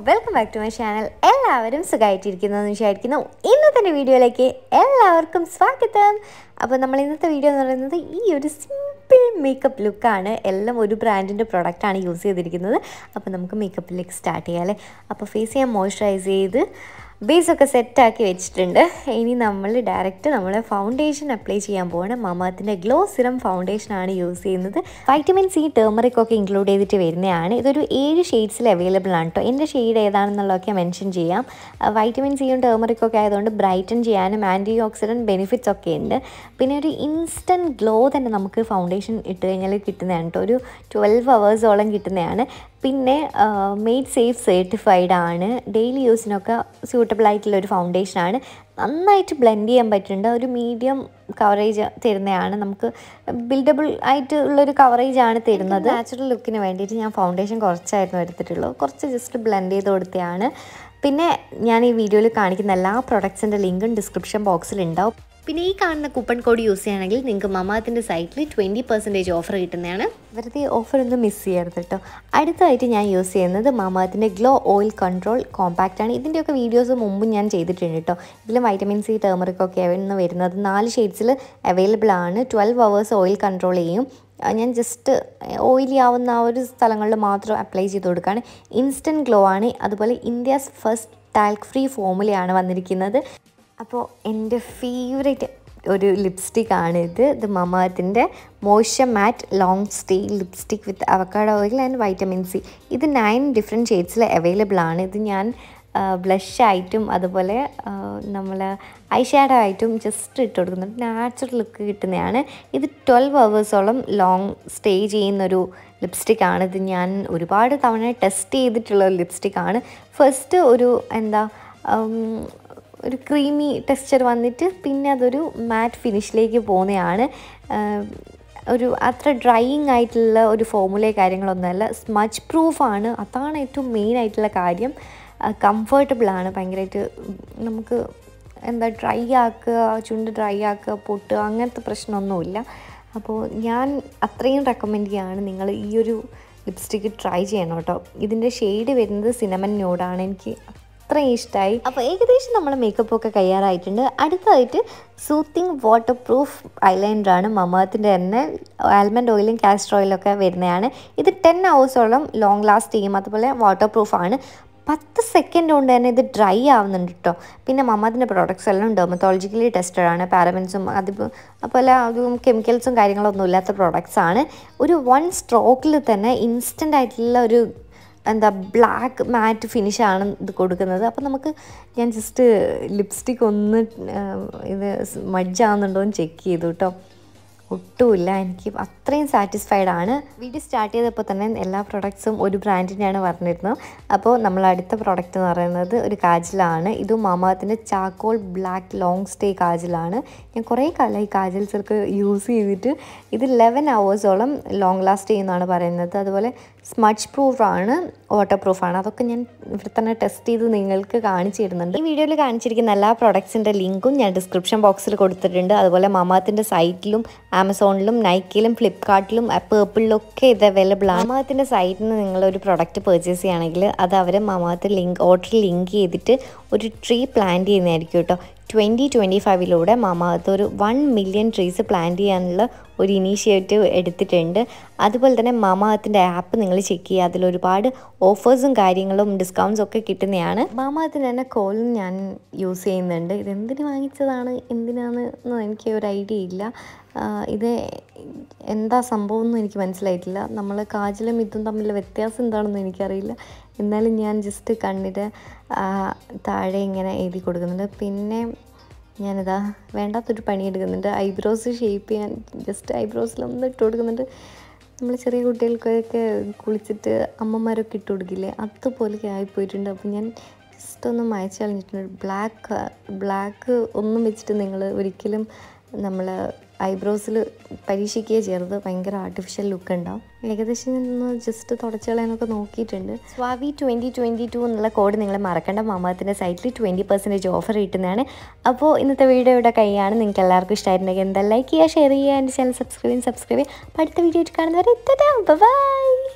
welcome back to my channel എല്ലാവരും സുഖമായിട്ടിരിക്കുന്നു എന്ന് വിചാരിക്കുന്നു ഇന്നത്തെ വീഡിയോയിലേക്ക് എല്ലാവർക്കും സ്വാഗതം അപ്പോൾ നമ്മൾ ഇന്നത്തെ വീഡിയോ എന്ന് പറയുന്നത് ഈ ഒരു സിമ്പിൾ മേക്കപ്പ് ലുക്കാണ് എല്ലാം ഒരു ബ്രാൻഡിൻ്റെ പ്രൊഡക്റ്റാണ് യൂസ് ചെയ്തിരിക്കുന്നത് അപ്പോൾ നമുക്ക് മേക്കപ്പിലേക്ക് സ്റ്റാർട്ട് ചെയ്യാം അല്ലേ അപ്പോൾ ഫേസ് ചെയ്യാൻ മോയ്സ്ചറൈസ് ചെയ്ത് ബേസൊക്കെ സെറ്റാക്കി വെച്ചിട്ടുണ്ട് ഇനി നമ്മൾ ഡയറക്റ്റ് നമ്മൾ ഫൗണ്ടേഷൻ അപ്ലൈ ചെയ്യാൻ പോവാണ് മമാത്തിൻ്റെ ഗ്ലോ സിറം ഫൗണ്ടേഷനാണ് യൂസ് ചെയ്യുന്നത് വൈറ്റമിൻ സി ടേമറിക് ഒക്കെ ഇൻക്ലൂഡ് ചെയ്തിട്ട് വരുന്നതാണ് ഇതൊരു ഏഴ് ഷെയ്ഡ്സിൽ അവൈലബിൾ ആണ് കേട്ടോ എൻ്റെ ഷെയ്ഡ് ഏതാണെന്നുള്ളതൊക്കെ മെൻഷൻ ചെയ്യാം വൈറ്റമിൻ സിയും ടേമറിക് ഒക്കെ ആയതുകൊണ്ട് ബ്രൈറ്റൻ ചെയ്യാനും ആൻറ്റി ഓക്സിഡൻറ്റ് ബെനിഫിറ്റ്സ് ഒക്കെ ഉണ്ട് പിന്നെ ഒരു ഇൻസ്റ്റൻറ്റ് ഗ്ലോ തന്നെ നമുക്ക് ഫൗണ്ടേഷൻ ഇട്ട് കഴിഞ്ഞാൽ കിട്ടുന്നതാണ് കേട്ടോ ഒരു ട്വൽവ് അവേഴ്സോളം കിട്ടുന്നതാണ് പിന്നെ മെയ്ഡ് സേഫ് സർട്ടിഫൈഡ് ആണ് ഡെയിലി യൂസിനൊക്കെ സ്യൂട്ടബിൾ ആയിട്ടുള്ള ഒരു ഫൗണ്ടേഷനാണ് നന്നായിട്ട് ബ്ലെൻഡ് ചെയ്യാൻ പറ്റുന്നുണ്ട് ഒരു മീഡിയം കവറേജ് തരുന്നതാണ് നമുക്ക് ബിൽഡബിൾ ആയിട്ട് ഉള്ളൊരു കവറേജ് ആണ് തരുന്നത് നാച്ചുറൽ ലുക്കിന് വേണ്ടിയിട്ട് ഞാൻ ഫൗണ്ടേഷൻ കുറച്ചായിരുന്നു എടുത്തിട്ടുള്ളൂ കുറച്ച് ജസ്റ്റ് ബ്ലെൻഡ് ചെയ്ത് കൊടുത്തതാണ് പിന്നെ ഞാൻ ഈ വീഡിയോയിൽ കാണിക്കുന്ന എല്ലാ പ്രൊഡക്ട്സിൻ്റെ ലിങ്കും ഡിസ്ക്രിപ്ഷൻ ബോക്സിൽ ഉണ്ടാവും പിന്നെ ഈ കാണുന്ന കൂപ്പൺ കോഡ് യൂസ് ചെയ്യുകയാണെങ്കിൽ നിങ്ങൾക്ക് മമാത്തിൻ്റെ സൈറ്റിൽ ട്വൻറ്റി പെർസെൻറ്റേജ് ഓഫർ കിട്ടുന്നതാണ് വെറുതെ ഓഫർ ഒന്നും മിസ് ചെയ്യരുത് കേട്ടോ അടുത്തതായിട്ട് ഞാൻ യൂസ് ചെയ്യുന്നത് മമാത്തിൻ്റെ ഗ്ലോ ഓയിൽ കൺട്രോൾ കോമ്പാക്റ്റ് ആണ് ഇതിൻ്റെയൊക്കെ വീഡിയോസ് മുമ്പ് ഞാൻ ചെയ്തിട്ടുണ്ട് കേട്ടോ ഇതിൽ വൈറ്റമിൻ സി ടേമറിക് ഒക്കെ ആണ് വരുന്നത് നാല് ഷെയ്ഡ്സിൽ അവൈലബിൾ ആണ് ട്വൽവ് അവേഴ്സ് ഓയിൽ കൺട്രോൾ ചെയ്യും ഞാൻ ജസ്റ്റ് ഓയിലി ആവുന്ന ആ ഒരു സ്ഥലങ്ങളിൽ മാത്രം അപ്ലൈ ചെയ്ത് കൊടുക്കുകയാണ് ഇൻസ്റ്റൻറ്റ് ഗ്ലോ ആണ് അതുപോലെ ഇന്ത്യസ് ഫസ്റ്റ് ടാൽക്ക് ഫ്രീ ഫോമുലയാണ് വന്നിരിക്കുന്നത് അപ്പോൾ എൻ്റെ ഫേവറേറ്റ് ഒരു ലിപ്സ്റ്റിക് ആണ് ഇത് ഇത് മമാത്തിൻ്റെ moisture matte long stay lipstick with avocado oil and vitamin C ഇത് നയൻ ഡിഫറെൻറ്റ് ഷെയ്ഡ്സിൽ അവൈലബിൾ ആണ് ഇത് ഞാൻ ബ്ലഷ് ആയിട്ടും അതുപോലെ നമ്മൾ ഐ ഷാഡോ ആയിട്ടും ജസ്റ്റ് ഇട്ട് കൊടുക്കുന്നുണ്ട് നാച്ചുറൽ ലുക്ക് കിട്ടുന്നതാണ് ഇത് ട്വൽവ് അവേഴ്സോളം ലോങ് സ്റ്റേ ചെയ്യുന്നൊരു ലിപ്സ്റ്റിക് ആണ് ഇത് ഞാൻ ഒരുപാട് തവണ ടെസ്റ്റ് ചെയ്തിട്ടുള്ള ഒരു ലിപ്സ്റ്റിക് ആണ് ഫസ്റ്റ് ഒരു എന്താ ഒരു ക്രീമി ടെക്സ്ചർ വന്നിട്ട് പിന്നെ അതൊരു മാറ്റ് ഫിനിഷിലേക്ക് പോകുന്നതാണ് ഒരു അത്ര ഡ്രൈയിങ് ആയിട്ടുള്ള ഒരു ഫോമുല കാര്യങ്ങളൊന്നുമല്ല സ്മച്ച് പ്രൂഫാണ് അതാണ് ഏറ്റവും മെയിൻ ആയിട്ടുള്ള കാര്യം കംഫർട്ടബിളാണ് ഭയങ്കരമായിട്ട് നമുക്ക് എന്താ ഡ്രൈ ആക്കുക ചുണ്ട് ഡ്രൈ ആക്കുക പൊട്ടുക അങ്ങനത്തെ പ്രശ്നമൊന്നുമില്ല അപ്പോൾ ഞാൻ അത്രയും റെക്കമെൻഡ് ചെയ്യുകയാണ് നിങ്ങൾ ഈ ഒരു ലിപ്സ്റ്റിക്ക് ട്രൈ ചെയ്യണം കേട്ടോ ഇതിൻ്റെ ഷെയ്ഡ് വരുന്നത് സിനമൻ നോഡാണ് എനിക്ക് അത്രയും ഇഷ്ടമായി അപ്പോൾ ഏകദേശം നമ്മൾ മേക്കപ്പ് ഒക്കെ കയ്യാറായിട്ടുണ്ട് അടുത്തതായിട്ട് സൂത്തിങ് വാട്ടർ പ്രൂഫ് ഐലൈനറാണ് മമാത്തിൻ്റെ തന്നെ ആൽമണ്ട് ഓയിലും കാസ്റ്റർ ഓയിലും ഒക്കെ വരുന്നതാണ് ഇത് ടെൻ ഹവേഴ്സോളം ലോങ് ലാസ്റ്റ് ചെയ്യും അതുപോലെ വാട്ടർ പ്രൂഫാണ് പത്ത് സെക്കൻഡ് കൊണ്ട് തന്നെ ഇത് ഡ്രൈ ആവുന്നുണ്ട് കേട്ടോ പിന്നെ മമ്മതിൻ്റെ പ്രോഡക്റ്റ്സ് എല്ലാം ഡെർമത്തോളജിക്കലി ടെസ്റ്റഡ് ആണ് പാരബൻസും അത് അതുപോലെ അതും കെമിക്കൽസും കാര്യങ്ങളൊന്നും ഇല്ലാത്ത പ്രോഡക്റ്റ്സ് ആണ് ഒരു വൺ സ്ട്രോക്കിൽ തന്നെ ഇൻസ്റ്റൻ്റ് ആയിട്ടുള്ള ഒരു എന്താ ബ്ലാക്ക് മാറ്റ് ഫിനിഷാണ് ഇത് കൊടുക്കുന്നത് അപ്പോൾ നമുക്ക് ഞാൻ ജസ്റ്റ് ലിപ്സ്റ്റിക് ഒന്ന് ഇത് മഡ്ജ് ആവുന്നുണ്ടോ എന്ന് ചെക്ക് ചെയ്തു കേട്ടോ ഒട്ടുമില്ല എനിക്ക് അത്രയും സാറ്റിസ്ഫൈഡ് ആണ് വീഡിയോ സ്റ്റാർട്ട് ചെയ്തപ്പോൾ തന്നെ എല്ലാ പ്രൊഡക്ട്സും ഒരു ബ്രാൻഡിൻ്റെയാണ് പറഞ്ഞിരുന്നത് അപ്പോൾ നമ്മൾ അടുത്ത പ്രോഡക്റ്റ് എന്ന് പറയുന്നത് ഒരു കാജലാണ് ഇത് മാമാത്തിൻ്റെ ചാക്കോൾ ബ്ലാക്ക് ലോങ് സ്റ്റേ കാജലാണ് ഞാൻ കുറേ കാലമായി കാജൽസൊക്കെ യൂസ് ചെയ്തിട്ട് ഇത് ലെവൻ അവേഴ്സോളം ലോങ് ലാസ്റ്റ് ചെയ്യുന്നതാണ് പറയുന്നത് അതുപോലെ സ്മച്ച് പ്രൂഫാണ് വാട്ടർ പ്രൂഫാണ് അതൊക്കെ ഞാൻ ഇവിടെ തന്നെ ടെസ്റ്റ് ചെയ്ത് നിങ്ങൾക്ക് കാണിച്ചു തരുന്നുണ്ട് ഈ വീഡിയോയിൽ കാണിച്ചിരിക്കുന്ന എല്ലാ പ്രൊഡക്ട്സിൻ്റെ ലിങ്കും ഞാൻ ഡിസ്ക്രിപ്ഷൻ ബോക്സിൽ കൊടുത്തിട്ടുണ്ട് അതുപോലെ മമാത്തിൻ്റെ സൈറ്റിലും ആമസോണിലും നൈക്കിലും ഫ്ലിപ്കാർട്ടിലും പേർപ്പിളിലും ഒക്കെ ഇത് അവൈലബിൾ ആണ് മമാത്തിൻ്റെ സൈറ്റിൽ നിന്ന് നിങ്ങൾ ഒരു പ്രൊഡക്റ്റ് പർച്ചേസ് ചെയ്യുകയാണെങ്കിൽ അത് അവർ മമാത്ത് ലിങ്ക് ഓർഡർ ലിങ്ക് ചെയ്തിട്ട് ഒരു ട്രീ പ്ലാൻ ചെയ്യുന്നതായിരിക്കും കേട്ടോ ട്വൻറ്റി ട്വൻറ്റി ഫൈവിലൂടെ മാമാകത്ത് ഒരു വൺ മില്യൺ ട്രീസ് പ്ലാൻ ചെയ്യാനുള്ള ഒരു ഇനീഷ്യേറ്റീവ് എടുത്തിട്ടുണ്ട് അതുപോലെ തന്നെ മാമാകത്തിൻ്റെ ആപ്പ് നിങ്ങൾ ചെക്ക് ചെയ്യുക അതിൽ ഒരുപാട് ഓഫേഴ്സും കാര്യങ്ങളും ഡിസ്കൗണ്ട്സും ഒക്കെ കിട്ടുന്നതാണ് മാമാകത്തിന് തന്നെ കോലും ഞാൻ യൂസ് ചെയ്യുന്നുണ്ട് ഇത് എന്തിന് വാങ്ങിച്ചതാണ് എന്തിനാണെന്ന് എനിക്ക് ഒരു ഐഡിയ ഇല്ല ഇത് എന്താ സംഭവം എന്നും എനിക്ക് മനസ്സിലായിട്ടില്ല നമ്മൾ കാജലും ഇതും തമ്മിലുള്ള വ്യത്യാസം എന്താണെന്ന് എനിക്കറിയില്ല എന്നാലും ഞാൻ ജസ്റ്റ് കണ്ണിൻ്റെ താഴെ ഇങ്ങനെ എഴുതി കൊടുക്കുന്നുണ്ട് പിന്നെ ഞാനിതാ വേണ്ടാത്തൊരു പണിയെടുക്കുന്നുണ്ട് ഐബ്രോസ് ഷേപ്പ് ചെയ്യാൻ ജസ്റ്റ് ഐബ്രോസിലൊന്ന് ഇട്ട് കൊടുക്കുന്നുണ്ട് നമ്മൾ ചെറിയ കുട്ടികൾക്കൊക്കെ കുളിച്ചിട്ട് അമ്മമാരൊക്കെ ഇട്ട് കൊടുക്കില്ലേ അതുപോലെയൊക്കെ ആയിപ്പോയിട്ടുണ്ട് അപ്പോൾ ഞാൻ ജസ്റ്റ് ഒന്ന് മായച്ച് കളഞ്ഞിട്ടുണ്ട് ബ്ലാക്ക് ബ്ലാക്ക് ഒന്നും വെച്ചിട്ട് നിങ്ങൾ ഒരിക്കലും നമ്മൾ ഐബ്രോസിൽ പരീക്ഷിക്കുകയോ ചെയ്യരുത് ഭയങ്കര ആർട്ടിഫിഷ്യൽ ലുക്ക് ഉണ്ടാവും ഏകദേശം ഒന്ന് ജസ്റ്റ് തുടച്ച് കളയാനൊക്കെ നോക്കിയിട്ടുണ്ട് സ്വാവി ട്വൻറ്റി ട്വൻറ്റി ടു എന്നുള്ള കോഡ് നിങ്ങൾ മറക്കേണ്ട മാമാത്തിൻ്റെ സൈറ്റിൽ ട്വൻറ്റി പെർസെൻറ്റേജ് ഓഫർ കിട്ടുന്നതാണ് അപ്പോൾ ഇന്നത്തെ വീഡിയോ ഇവിടെ കൈയാണ് നിങ്ങൾക്ക് എല്ലാവർക്കും ഇഷ്ടമായിട്ടുണ്ടെങ്കിൽ എന്താ ലൈക്ക് ചെയ്യുക ഷെയർ ചെയ്യുക എൻ്റെ ചാനൽ സബ്സ്ക്രൈബ് ചെയ്യുക സബ്സ്ക്രൈബ് ചെയ്യുക അപ്പോൾ അടുത്ത വീഡിയോ കാണുന്നവരെ ബൈ